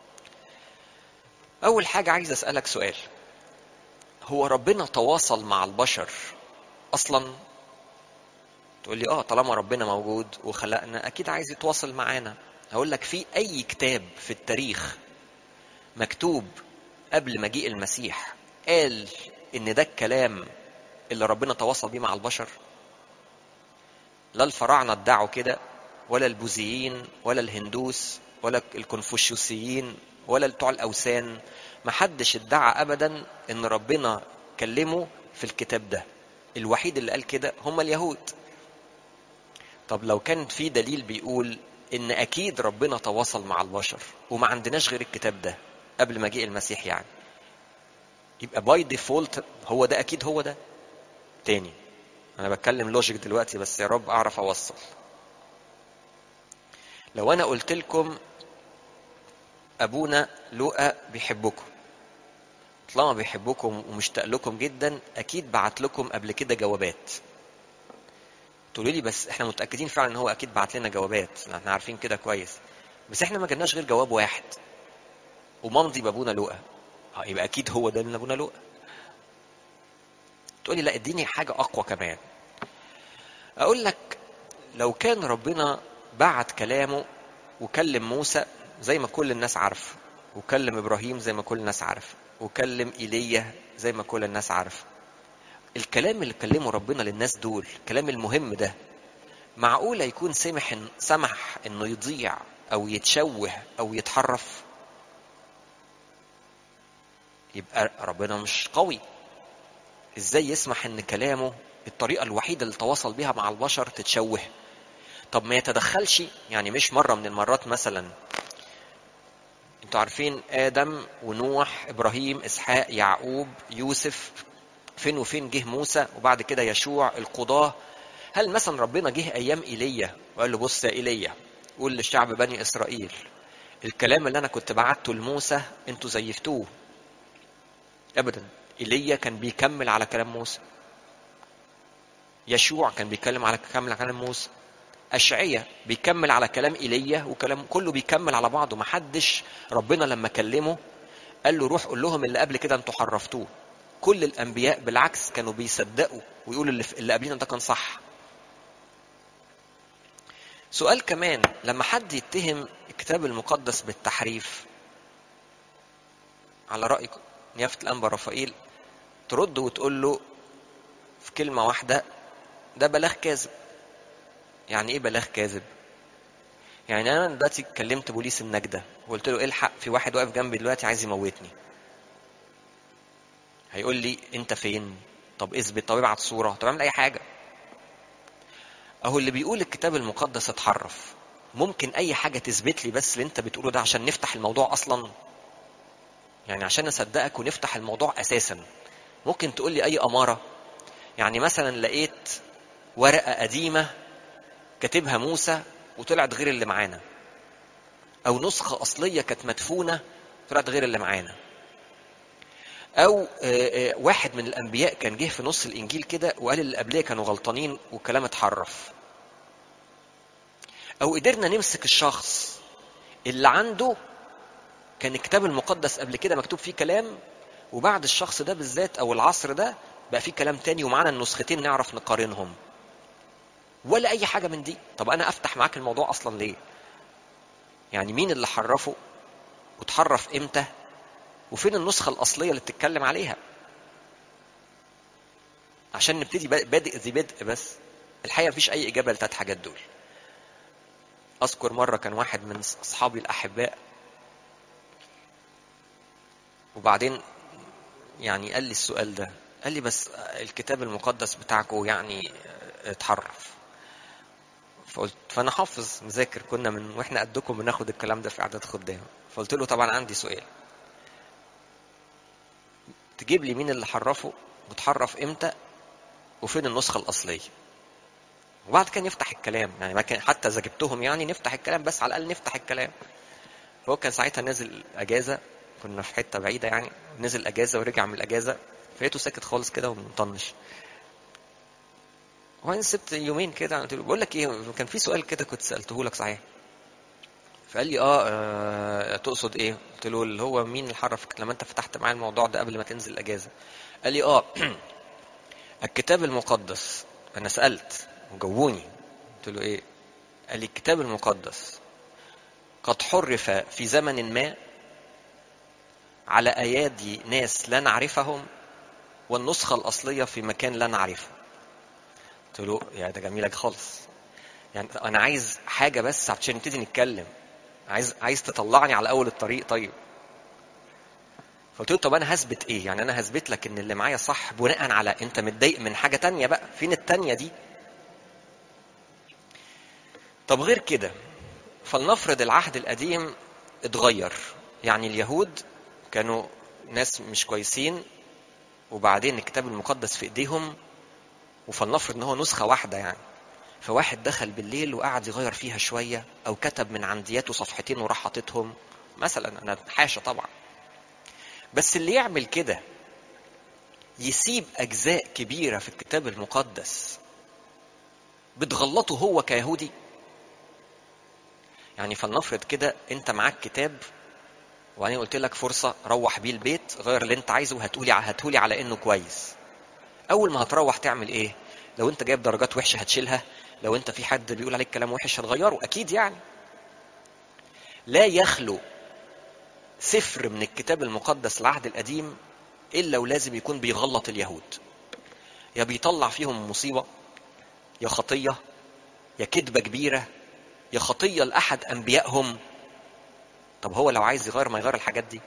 اول حاجه عايز اسالك سؤال هو ربنا تواصل مع البشر اصلا تقول لي اه طالما ربنا موجود وخلقنا اكيد عايز يتواصل معانا هقول لك في اي كتاب في التاريخ مكتوب قبل مجيء المسيح قال ان ده الكلام اللي ربنا تواصل بيه مع البشر لا الفراعنه ادعوا كده ولا البوذيين ولا الهندوس ولا الكونفوشيوسيين ولا بتوع الاوثان محدش ادعى ابدا ان ربنا كلمه في الكتاب ده الوحيد اللي قال كده هم اليهود طب لو كان في دليل بيقول ان اكيد ربنا تواصل مع البشر وما عندناش غير الكتاب ده قبل مجيء المسيح يعني يبقى باي ديفولت هو ده اكيد هو ده تاني انا بتكلم لوجيك دلوقتي بس يا رب اعرف اوصل لو انا قلت لكم ابونا لوقا بيحبكم طالما بيحبكم ومشتاق لكم جدا اكيد بعت لكم قبل كده جوابات تقولوا لي بس احنا متاكدين فعلا ان هو اكيد بعت لنا جوابات احنا عارفين كده كويس بس احنا ما جالناش غير جواب واحد وممضي بابونا لوقا يبقى اكيد هو ده من ابونا لوقا تقولي لا اديني حاجه اقوى كمان اقول لك لو كان ربنا بعت كلامه وكلم موسى زي ما كل الناس عارفه وكلم ابراهيم زي ما كل الناس عارفه وكلم ايليا زي ما كل الناس عارفه الكلام اللي كلمه ربنا للناس دول الكلام المهم ده معقوله يكون سمح إن سمح انه يضيع او يتشوه او يتحرف يبقى ربنا مش قوي ازاي يسمح ان كلامه الطريقه الوحيده اللي تواصل بيها مع البشر تتشوه طب ما يتدخلش يعني مش مره من المرات مثلا انتوا عارفين ادم ونوح ابراهيم اسحاق يعقوب يوسف فين وفين جه موسى وبعد كده يشوع القضاه هل مثلا ربنا جه ايام ايليا وقال له بص يا ايليا قول للشعب بني اسرائيل الكلام اللي انا كنت بعته لموسى انتوا زيفتوه ابدا ايليا كان بيكمل على كلام موسى يشوع كان بيتكلم على كمل على كلام موسى أشعية بيكمل على كلام إيليا وكلام كله بيكمل على بعضه محدش ربنا لما كلمه قال له روح قول لهم اللي قبل كده انتوا حرفتوه كل الأنبياء بالعكس كانوا بيصدقوا ويقولوا اللي, اللي قبلنا ده كان صح سؤال كمان لما حد يتهم الكتاب المقدس بالتحريف على رأي نيافة الأنبا رفائيل ترد وتقول له في كلمة واحدة ده بلاغ كاذب يعني ايه بلاغ كاذب يعني انا دلوقتي كلمت بوليس النجدة وقلت له الحق في واحد واقف جنبي دلوقتي عايز يموتني هيقول لي انت فين طب اثبت طب ابعت صورة طب اعمل اي حاجة اهو اللي بيقول الكتاب المقدس اتحرف ممكن اي حاجة تثبت لي بس اللي انت بتقوله ده عشان نفتح الموضوع اصلا يعني عشان اصدقك ونفتح الموضوع اساسا ممكن تقول لي اي امارة يعني مثلا لقيت ورقة قديمة كاتبها موسى وطلعت غير اللي معانا او نسخة اصلية كانت مدفونة طلعت غير اللي معانا او واحد من الانبياء كان جه في نص الانجيل كده وقال اللي قبليه كانوا غلطانين والكلام اتحرف او قدرنا نمسك الشخص اللي عنده كان الكتاب المقدس قبل كده مكتوب فيه كلام وبعد الشخص ده بالذات او العصر ده بقى فيه كلام تاني ومعانا النسختين نعرف نقارنهم ولا اي حاجه من دي طب انا افتح معاك الموضوع اصلا ليه يعني مين اللي حرفه وتحرف امتى وفين النسخه الاصليه اللي بتتكلم عليها عشان نبتدي بادئ ذي بدء بس الحقيقه مفيش اي اجابه للتلات حاجات دول اذكر مره كان واحد من اصحابي الاحباء وبعدين يعني قال لي السؤال ده قال لي بس الكتاب المقدس بتاعكم يعني اتحرف فقلت فانا حافظ مذاكر كنا من واحنا قدكم بناخد الكلام ده في اعداد خدام فقلت له طبعا عندي سؤال تجيب لي مين اللي حرفه وتحرف امتى وفين النسخه الاصليه وبعد كان يفتح الكلام يعني ما كان حتى اذا جبتهم يعني نفتح الكلام بس على الاقل نفتح الكلام فهو كان ساعتها نازل اجازه كنا في حته بعيده يعني نزل اجازه ورجع من الاجازه فلقيته ساكت خالص كده ومطنش وبعدين سبت يومين كده قلت له بقول لك ايه كان في سؤال كده كنت سالته لك صحيح فقال لي آه, اه تقصد ايه قلت له اللي هو مين اللي حرفك لما انت فتحت معايا الموضوع ده قبل ما تنزل الاجازه قال لي اه الكتاب المقدس انا سالت وجاوبوني قلت له ايه قال لي الكتاب المقدس قد حرف في زمن ما على ايادي ناس لا نعرفهم والنسخه الاصليه في مكان لا نعرفه قلت له يا ده جميلة خالص يعني انا عايز حاجه بس عشان نبتدي نتكلم عايز عايز تطلعني على اول الطريق طيب فقلت له طب انا هثبت ايه يعني انا هثبت لك ان اللي معايا صح بناء على انت متضايق من حاجه تانية بقى فين التانية دي طب غير كده فلنفرض العهد القديم اتغير يعني اليهود كانوا ناس مش كويسين وبعدين الكتاب المقدس في ايديهم وفلنفرض ان هو نسخه واحده يعني فواحد دخل بالليل وقعد يغير فيها شويه او كتب من عندياته صفحتين وراح حاططهم مثلا انا حاشا طبعا بس اللي يعمل كده يسيب اجزاء كبيره في الكتاب المقدس بتغلطه هو كيهودي يعني فلنفرض كده انت معاك كتاب وبعدين قلت لك فرصه روح بيه البيت غير اللي انت عايزه وهتقولي هتقولي على انه كويس اول ما هتروح تعمل ايه لو انت جايب درجات وحشه هتشيلها لو انت في حد بيقول عليك كلام وحش هتغيره اكيد يعني لا يخلو سفر من الكتاب المقدس العهد القديم الا ولازم يكون بيغلط اليهود يا بيطلع فيهم مصيبه يا خطيه يا كذبه كبيره يا خطيه لاحد انبيائهم طب هو لو عايز يغير ما يغير الحاجات دي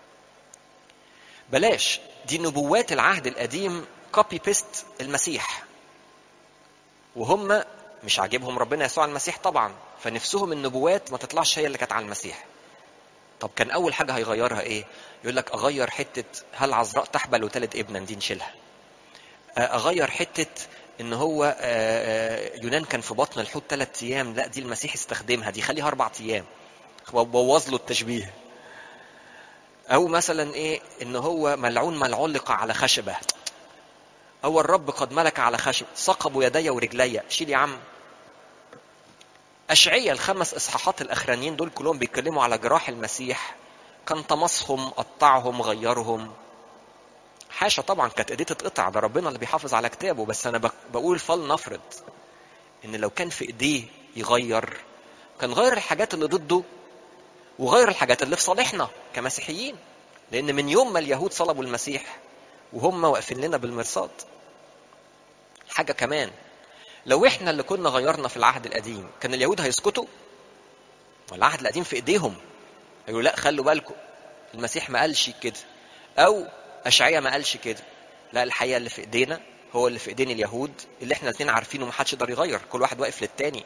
بلاش دي نبوات العهد القديم كوبي بيست المسيح وهم مش عاجبهم ربنا يسوع المسيح طبعا فنفسهم النبوات ما تطلعش هي اللي كانت على المسيح طب كان اول حاجه هيغيرها ايه يقول لك اغير حته هل عذراء تحبل وتلد ابنا دي نشيلها اغير حته ان هو يونان كان في بطن الحوت ثلاث ايام لا دي المسيح استخدمها دي خليها اربع ايام بوظ له التشبيه او مثلا ايه ان هو ملعون من علق على خشبه هو الرب قد ملك على خشب ثقبوا يدي ورجلي شيل يا عم أشعية الخمس إصحاحات الأخرانيين دول كلهم بيتكلموا على جراح المسيح كان طمسهم قطعهم غيرهم حاشا طبعا كانت ايديه تتقطع ده ربنا اللي بيحافظ على كتابه بس انا بقول فلنفرض ان لو كان في ايديه يغير كان غير الحاجات اللي ضده وغير الحاجات اللي في صالحنا كمسيحيين لان من يوم ما اليهود صلبوا المسيح وهم واقفين لنا بالمرصاد حاجه كمان لو احنا اللي كنا غيرنا في العهد القديم كان اليهود هيسكتوا والعهد القديم في ايديهم يقولوا لا خلوا بالكم المسيح ما قالش كده او اشعياء ما قالش كده لا الحقيقه اللي في ايدينا هو اللي في ايدين اليهود اللي احنا الاثنين عارفينه ما حدش يقدر يغير كل واحد واقف للتاني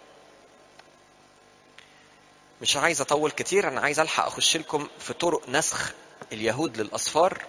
مش عايز اطول كتير انا عايز الحق اخش لكم في طرق نسخ اليهود للاصفار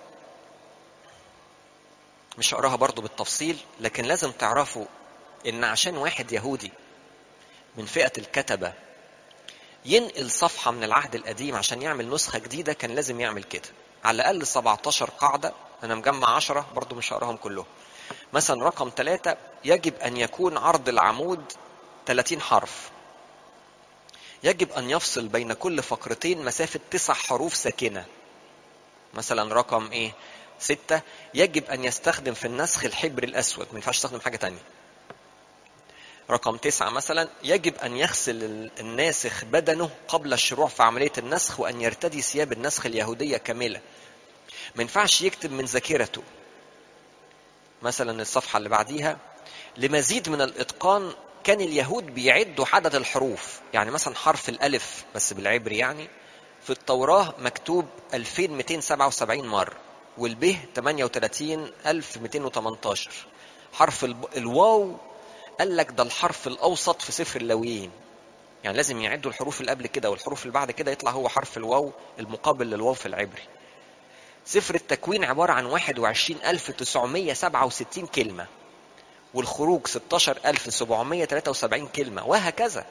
مش هقراها برضو بالتفصيل لكن لازم تعرفوا ان عشان واحد يهودي من فئة الكتبة ينقل صفحة من العهد القديم عشان يعمل نسخة جديدة كان لازم يعمل كده على الأقل 17 قاعدة أنا مجمع 10 برضو مش هقراهم كلهم مثلا رقم ثلاثة يجب أن يكون عرض العمود 30 حرف يجب أن يفصل بين كل فقرتين مسافة تسع حروف ساكنة مثلا رقم إيه ستة يجب أن يستخدم في النسخ الحبر الأسود ما ينفعش يستخدم حاجة تانية رقم تسعة مثلا يجب أن يغسل الناسخ بدنه قبل الشروع في عملية النسخ وأن يرتدي ثياب النسخ اليهودية كاملة ما ينفعش يكتب من ذاكرته مثلا الصفحة اللي بعديها لمزيد من الإتقان كان اليهود بيعدوا عدد الحروف يعني مثلا حرف الألف بس بالعبري يعني في التوراة مكتوب 2277 مرة والب 38218 حرف الواو قال لك ده الحرف الاوسط في سفر اللاويين يعني لازم يعدوا الحروف اللي قبل كده والحروف اللي بعد كده يطلع هو حرف الواو المقابل للواو في العبري سفر التكوين عبارة عن 21967 كلمة والخروج 16773 كلمة وهكذا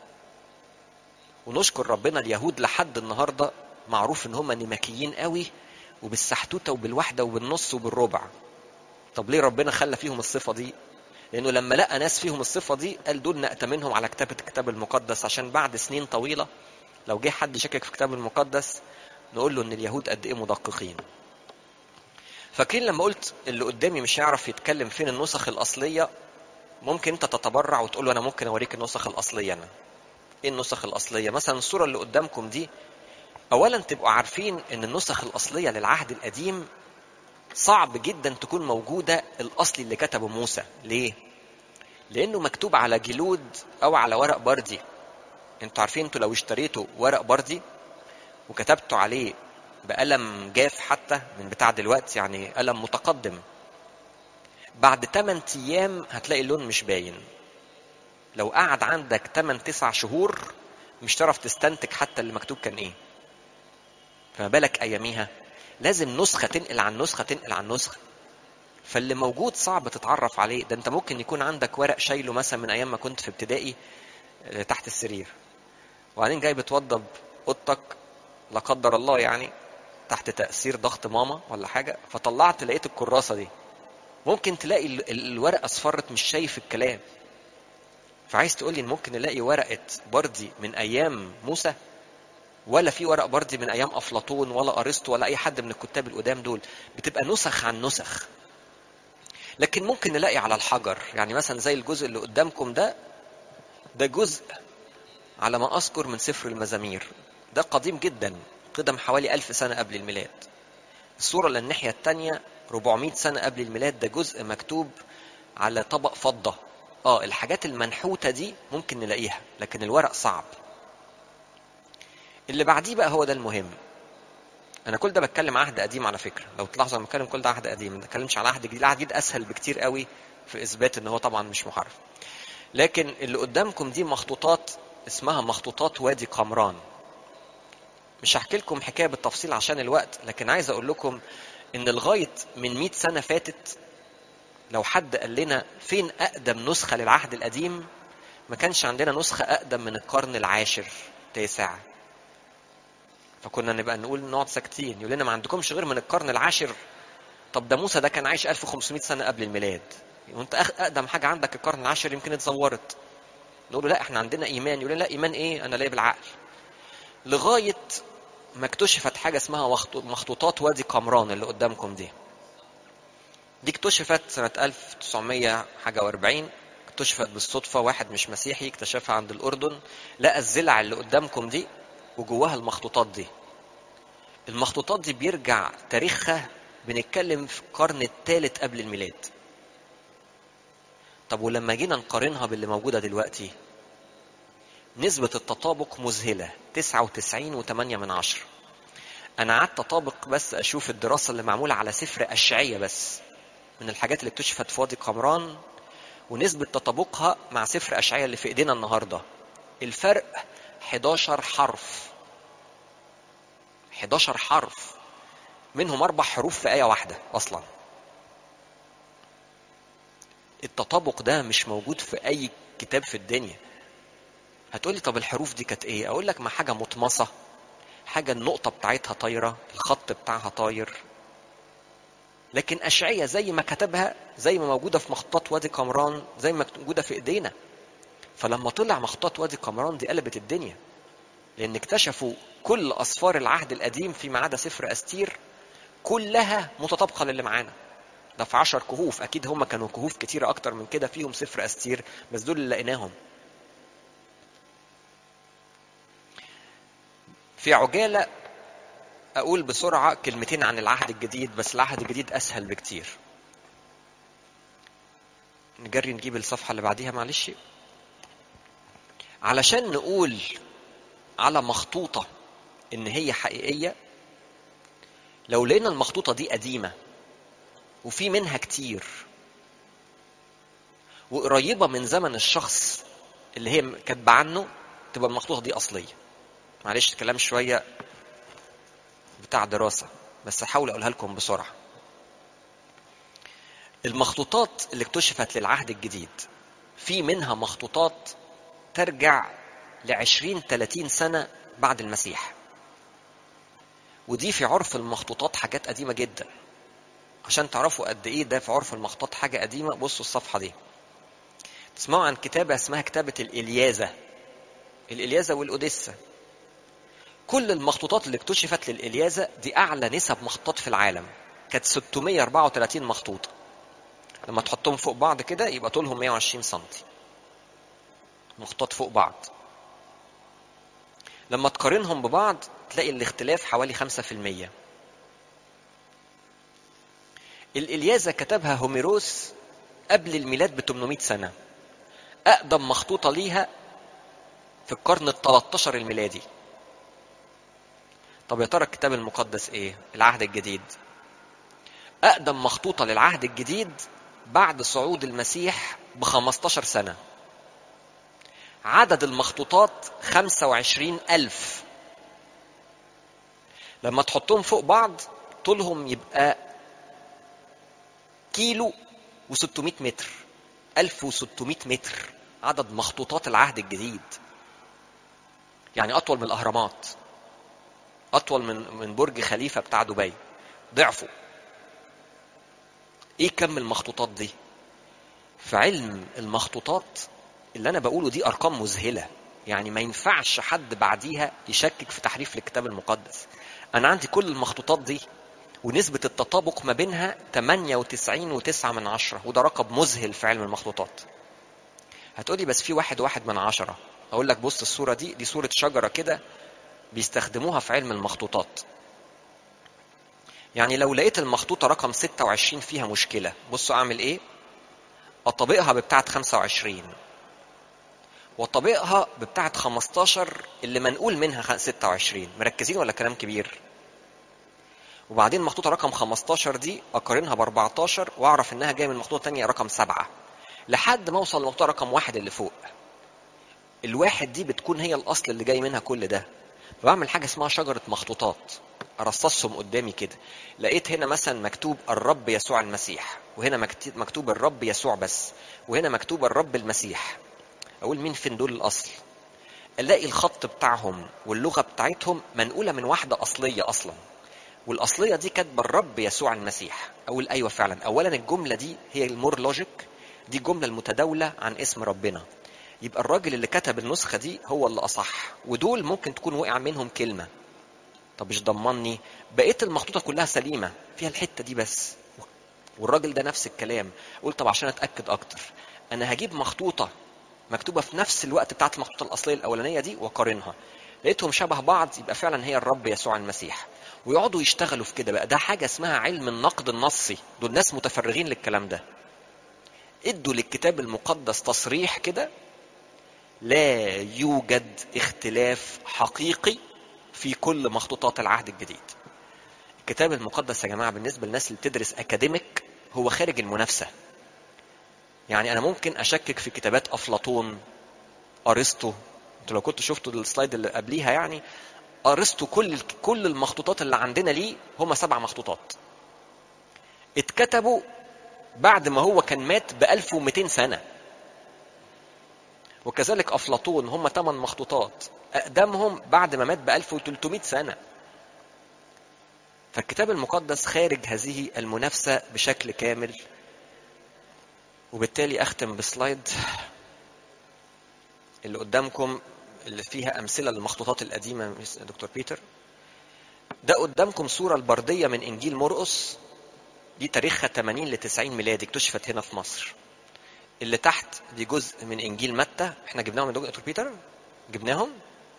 ونشكر ربنا اليهود لحد النهاردة معروف ان هم نمكيين قوي وبالسحتوتة وبالوحدة وبالنص وبالربع طب ليه ربنا خلى فيهم الصفة دي لانه لما لقى ناس فيهم الصفه دي قال دول نأتمنهم على كتابه الكتاب المقدس عشان بعد سنين طويله لو جه حد شكك في الكتاب المقدس نقول له ان اليهود قد ايه مدققين فاكرين لما قلت اللي قدامي مش هيعرف يتكلم فين النسخ الاصليه ممكن انت تتبرع وتقول له انا ممكن اوريك النسخ الاصليه انا ايه النسخ الاصليه مثلا الصوره اللي قدامكم دي اولا تبقوا عارفين ان النسخ الاصليه للعهد القديم صعب جدا تكون موجودة الأصلي اللي كتبه موسى ليه؟ لأنه مكتوب على جلود أو على ورق بردي انتوا عارفين انتوا لو اشتريتوا ورق بردي وكتبتوا عليه بقلم جاف حتى من بتاع دلوقتي يعني قلم متقدم بعد 8 ايام هتلاقي اللون مش باين لو قعد عندك 8 9 شهور مش تعرف تستنتج حتى اللي مكتوب كان ايه فما بالك اياميها لازم نسخه تنقل عن نسخه تنقل عن نسخه فاللي موجود صعب تتعرف عليه ده انت ممكن يكون عندك ورق شايله مثلا من ايام ما كنت في ابتدائي تحت السرير وبعدين جاي بتوضب اوضتك لا قدر الله يعني تحت تاثير ضغط ماما ولا حاجه فطلعت لقيت الكراسه دي ممكن تلاقي الورقه اصفرت مش شايف الكلام فعايز تقول لي ممكن نلاقي ورقه بردي من ايام موسى ولا في ورق بردي من ايام افلاطون ولا ارسطو ولا اي حد من الكتاب القدام دول بتبقى نسخ عن نسخ لكن ممكن نلاقي على الحجر يعني مثلا زي الجزء اللي قدامكم ده ده جزء على ما اذكر من سفر المزامير ده قديم جدا قدم حوالي ألف سنة قبل الميلاد الصورة اللي الناحية التانية 400 سنة قبل الميلاد ده جزء مكتوب على طبق فضة اه الحاجات المنحوتة دي ممكن نلاقيها لكن الورق صعب اللي بعديه بقى هو ده المهم انا كل ده بتكلم عهد قديم على فكره لو تلاحظوا انا بتكلم كل ده عهد قديم ما بتكلمش على عهد جديد العهد الجديد اسهل بكتير قوي في اثبات ان هو طبعا مش محرف لكن اللي قدامكم دي مخطوطات اسمها مخطوطات وادي قمران مش هحكي لكم حكايه بالتفصيل عشان الوقت لكن عايز اقول لكم ان لغايه من 100 سنه فاتت لو حد قال لنا فين اقدم نسخه للعهد القديم ما كانش عندنا نسخه اقدم من القرن العاشر تاسع فكنا نبقى نقول نقعد ساكتين يقول لنا ما عندكمش غير من القرن العاشر طب ده موسى ده كان عايش 1500 سنه قبل الميلاد وانت اقدم حاجه عندك القرن العاشر يمكن اتزورت نقول له لا احنا عندنا ايمان يقول لنا لا ايمان ايه انا لا بالعقل لغايه ما اكتشفت حاجه اسمها مخطوطات وادي قمران اللي قدامكم دي دي اكتشفت سنه 1900 حاجه و40 اكتشفت بالصدفه واحد مش مسيحي اكتشفها عند الاردن لقى الزلع اللي قدامكم دي وجواها المخطوطات دي المخطوطات دي بيرجع تاريخها بنتكلم في القرن الثالث قبل الميلاد طب ولما جينا نقارنها باللي موجودة دلوقتي نسبة التطابق مذهلة 99.8 من عشرة أنا قعدت أطابق بس أشوف الدراسة اللي معمولة على سفر أشعية بس من الحاجات اللي اكتشفت في وادي قمران ونسبة تطابقها مع سفر أشعية اللي في إيدينا النهاردة الفرق 11 حرف 11 حرف منهم أربع حروف في آية واحدة أصلا التطابق ده مش موجود في أي كتاب في الدنيا هتقولي طب الحروف دي كانت إيه؟ أقول لك ما حاجة مطمسة حاجة النقطة بتاعتها طايرة الخط بتاعها طاير لكن أشعية زي ما كتبها زي ما موجودة في مخطوطات وادي قمران زي ما موجودة في إيدينا فلما طلع مخطوطات وادي قمران دي قلبت الدنيا لأن اكتشفوا كل أصفار العهد القديم فيما عدا سفر أستير كلها متطابقة للي معانا ده في عشر كهوف أكيد هم كانوا كهوف كتيرة أكتر من كده فيهم سفر أستير بس دول اللي لقيناهم في عجالة أقول بسرعة كلمتين عن العهد الجديد بس العهد الجديد أسهل بكتير نجري نجيب الصفحة اللي بعديها معلش علشان نقول على مخطوطة إن هي حقيقية لو لقينا المخطوطة دي قديمة وفي منها كتير وقريبة من زمن الشخص اللي هي كاتبة عنه تبقى المخطوطة دي أصلية معلش الكلام شوية بتاع دراسة بس هحاول أقولها لكم بسرعة المخطوطات اللي اكتشفت للعهد الجديد في منها مخطوطات ترجع لعشرين ثلاثين سنة بعد المسيح ودي في عرف المخطوطات حاجات قديمة جدا عشان تعرفوا قد ايه ده في عرف المخطوطات حاجة قديمة بصوا الصفحة دي تسمعوا عن كتابة اسمها كتابة الإلياذة الإلياذة والأوديسة كل المخطوطات اللي اكتشفت للإلياذة دي أعلى نسب مخطوطات في العالم كانت 634 مخطوطة لما تحطهم فوق بعض كده يبقى طولهم 120 سم مخطوطات فوق بعض لما تقارنهم ببعض تلاقي الاختلاف حوالي 5% الإلياذة كتبها هوميروس قبل الميلاد ب 800 سنة أقدم مخطوطة ليها في القرن ال 13 الميلادي طب يا ترى الكتاب المقدس ايه العهد الجديد أقدم مخطوطة للعهد الجديد بعد صعود المسيح ب 15 سنة عدد المخطوطات 25 ألف لما تحطهم فوق بعض طولهم يبقى كيلو و600 متر 1600 متر عدد مخطوطات العهد الجديد يعني أطول من الأهرامات أطول من من برج خليفة بتاع دبي ضعفه إيه كم المخطوطات دي؟ في علم المخطوطات اللي أنا بقوله دي أرقام مذهلة يعني ما ينفعش حد بعديها يشكك في تحريف الكتاب المقدس أنا عندي كل المخطوطات دي ونسبة التطابق ما بينها 98.9 من عشرة وده رقم مذهل في علم المخطوطات هتقولي بس في واحد واحد من عشرة أقول لك بص الصورة دي دي صورة شجرة كده بيستخدموها في علم المخطوطات يعني لو لقيت المخطوطة رقم 26 فيها مشكلة بصوا أعمل إيه أطبقها ببتاعة 25 وطبقها ببتاعة 15 اللي منقول منها 26 مركزين ولا كلام كبير وبعدين مخطوطة رقم 15 دي أقارنها ب 14 وأعرف إنها جاية من مخطوطة تانية رقم 7 لحد ما أوصل لمخطوطة رقم واحد اللي فوق الواحد دي بتكون هي الأصل اللي جاي منها كل ده بعمل حاجة اسمها شجرة مخطوطات أرصصهم قدامي كده لقيت هنا مثلا مكتوب الرب يسوع المسيح وهنا مكتوب الرب يسوع بس وهنا مكتوب الرب المسيح أقول مين فين دول الأصل الاقي الخط بتاعهم واللغه بتاعتهم منقوله من واحده اصليه اصلا والاصليه دي كاتبه الرب يسوع المسيح اقول ايوه فعلا اولا الجمله دي هي المور لوجيك دي الجمله المتداوله عن اسم ربنا يبقى الراجل اللي كتب النسخه دي هو اللي اصح ودول ممكن تكون وقع منهم كلمه طب مش ضمني بقيت المخطوطه كلها سليمه فيها الحته دي بس والراجل ده نفس الكلام قلت طب عشان اتاكد اكتر انا هجيب مخطوطه مكتوبه في نفس الوقت بتاعت المخطوطه الاصليه الاولانيه دي واقارنها لقيتهم شبه بعض يبقى فعلا هي الرب يسوع المسيح ويقعدوا يشتغلوا في كده بقى ده حاجه اسمها علم النقد النصي دول ناس متفرغين للكلام ده ادوا للكتاب المقدس تصريح كده لا يوجد اختلاف حقيقي في كل مخطوطات العهد الجديد الكتاب المقدس يا جماعه بالنسبه للناس اللي بتدرس اكاديميك هو خارج المنافسه يعني انا ممكن اشكك في كتابات افلاطون ارسطو انتوا لو كنتوا شفتوا السلايد اللي قبليها يعني ارسطو كل كل المخطوطات اللي عندنا ليه هم سبع مخطوطات اتكتبوا بعد ما هو كان مات ب 1200 سنه وكذلك افلاطون هم ثمان مخطوطات اقدمهم بعد ما مات ب 1300 سنه فالكتاب المقدس خارج هذه المنافسه بشكل كامل وبالتالي اختم بسلايد اللي قدامكم اللي فيها امثله للمخطوطات القديمه دكتور بيتر ده قدامكم صوره البرديه من انجيل مرقس دي تاريخها 80 ل 90 ميلادي اكتشفت هنا في مصر اللي تحت دي جزء من انجيل متى احنا جبناهم من دكتور بيتر جبناهم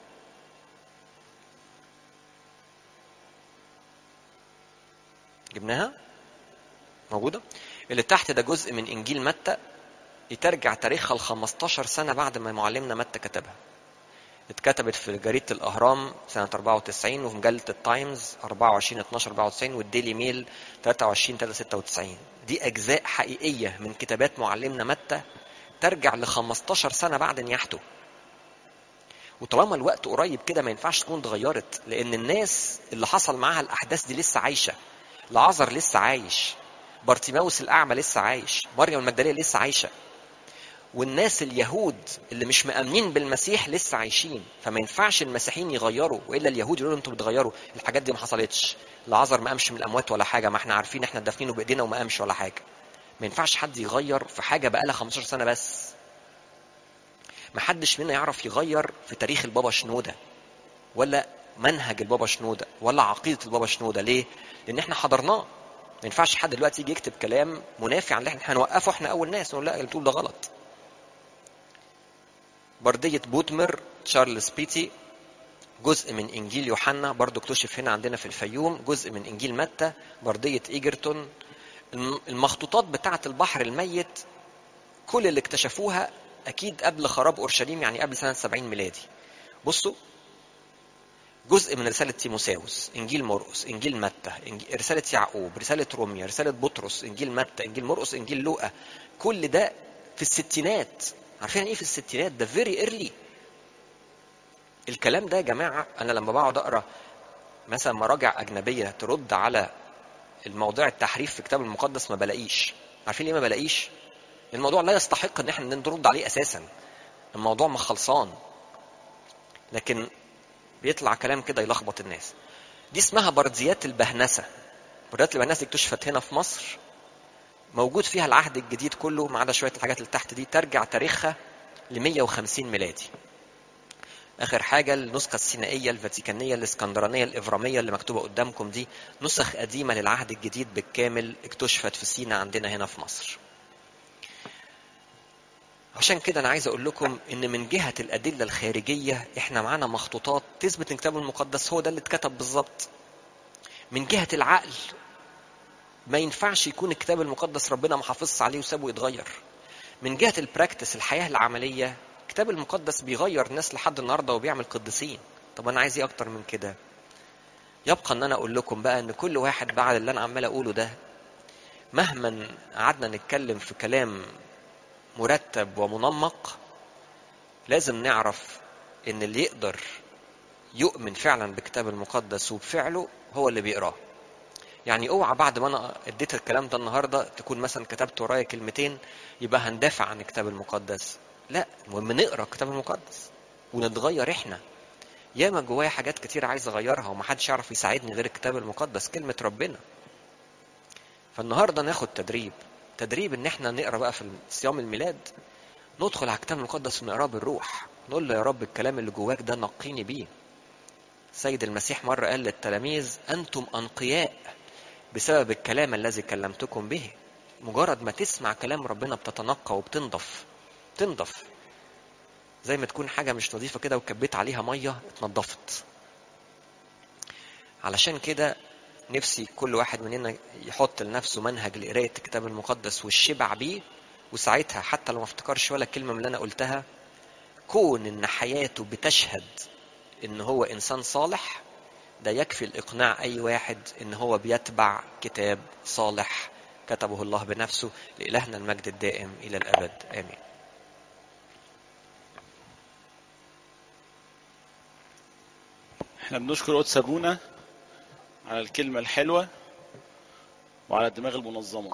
جبناها موجوده اللي تحت ده جزء من انجيل متى يترجع تاريخها ل 15 سنه بعد ما معلمنا متى كتبها اتكتبت في جريده الاهرام سنه 94 وفي مجله التايمز 24 12 94 والديلي ميل 23 3 96 دي اجزاء حقيقيه من كتابات معلمنا متى ترجع ل 15 سنه بعد نياحته وطالما الوقت قريب كده ما ينفعش تكون اتغيرت لان الناس اللي حصل معاها الاحداث دي لسه عايشه لعازر لسه عايش بارتيماوس الاعمى لسه عايش مريم المجدليه لسه عايشه والناس اليهود اللي مش مأمنين بالمسيح لسه عايشين فما ينفعش المسيحيين يغيروا والا اليهود يقولوا انتوا بتغيروا الحاجات دي ما حصلتش العذر ما قامش من الاموات ولا حاجه ما احنا عارفين احنا دافنينه بايدينا وما قامش ولا حاجه ما ينفعش حد يغير في حاجه بقى لها 15 سنه بس ما حدش منا يعرف يغير في تاريخ البابا شنوده ولا منهج البابا شنوده ولا عقيده البابا شنوده ليه لان احنا حضرناه ما ينفعش حد دلوقتي يجي يكتب كلام منافي عن اللي احنا هنوقفه احنا اول ناس نقول لا اللي بتقول ده غلط بردية بوتمر تشارلز بيتي جزء من انجيل يوحنا برضو اكتشف هنا عندنا في الفيوم جزء من انجيل متى بردية ايجرتون المخطوطات بتاعة البحر الميت كل اللي اكتشفوها اكيد قبل خراب اورشليم يعني قبل سنة 70 ميلادي بصوا جزء من رسالة تيموساوس إنجيل مرقس إنجيل متى إنجيل رسالة يعقوب رسالة روميا رسالة بطرس إنجيل متى إنجيل مرقس إنجيل لوقا كل ده في الستينات عارفين ايه في الستينات ده فيري ايرلي الكلام ده يا جماعه انا لما بقعد اقرا مثلا مراجع اجنبيه ترد على الموضوع التحريف في الكتاب المقدس ما بلاقيش عارفين ليه ما بلاقيش الموضوع لا يستحق ان احنا نرد عليه اساسا الموضوع ما خلصان لكن بيطلع كلام كده يلخبط الناس دي اسمها برديات البهنسه برديات البهنسه اكتشفت هنا في مصر موجود فيها العهد الجديد كله ما عدا شويه الحاجات اللي تحت دي ترجع تاريخها ل 150 ميلادي. اخر حاجه النسخه السينائيه الفاتيكانيه الاسكندرانيه الافراميه اللي مكتوبه قدامكم دي نسخ قديمه للعهد الجديد بالكامل اكتشفت في سينا عندنا هنا في مصر. عشان كده انا عايز اقول لكم ان من جهه الادله الخارجيه احنا معانا مخطوطات تثبت ان الكتاب المقدس هو ده اللي اتكتب بالظبط من جهه العقل ما ينفعش يكون الكتاب المقدس ربنا ما حافظش عليه وسابه يتغير من جهه البراكتس الحياه العمليه الكتاب المقدس بيغير ناس لحد النهارده وبيعمل قديسين طب انا عايز ايه اكتر من كده يبقى ان انا اقول لكم بقى ان كل واحد بعد اللي انا عمال اقوله ده مهما قعدنا نتكلم في كلام مرتب ومنمق لازم نعرف ان اللي يقدر يؤمن فعلا بالكتاب المقدس وبفعله هو اللي بيقراه يعني اوعى بعد ما انا اديت الكلام ده النهارده تكون مثلا كتبت ورايا كلمتين يبقى هندافع عن الكتاب المقدس لا المهم نقرا الكتاب المقدس ونتغير احنا ياما جوايا حاجات كتير عايز اغيرها ومحدش يعرف يساعدني غير الكتاب المقدس كلمه ربنا فالنهارده ناخد تدريب تدريب ان احنا نقرا بقى في صيام الميلاد ندخل على الكتاب المقدس ونقراه بالروح نقول له يا رب الكلام اللي جواك ده نقيني بيه سيد المسيح مرة قال للتلاميذ أنتم أنقياء بسبب الكلام الذي كلمتكم به مجرد ما تسمع كلام ربنا بتتنقى وبتنضف تنضف زي ما تكون حاجة مش نظيفة كده وكبيت عليها مية اتنضفت علشان كده نفسي كل واحد مننا يحط لنفسه منهج لقراية الكتاب المقدس والشبع بيه وساعتها حتى لو ما افتكرش ولا كلمة من اللي أنا قلتها كون إن حياته بتشهد إن هو إنسان صالح ده يكفي الإقناع أي واحد إن هو بيتبع كتاب صالح كتبه الله بنفسه لإلهنا المجد الدائم إلى الأبد آمين احنا بنشكر قدس ابونا على الكلمة الحلوة وعلى الدماغ المنظمة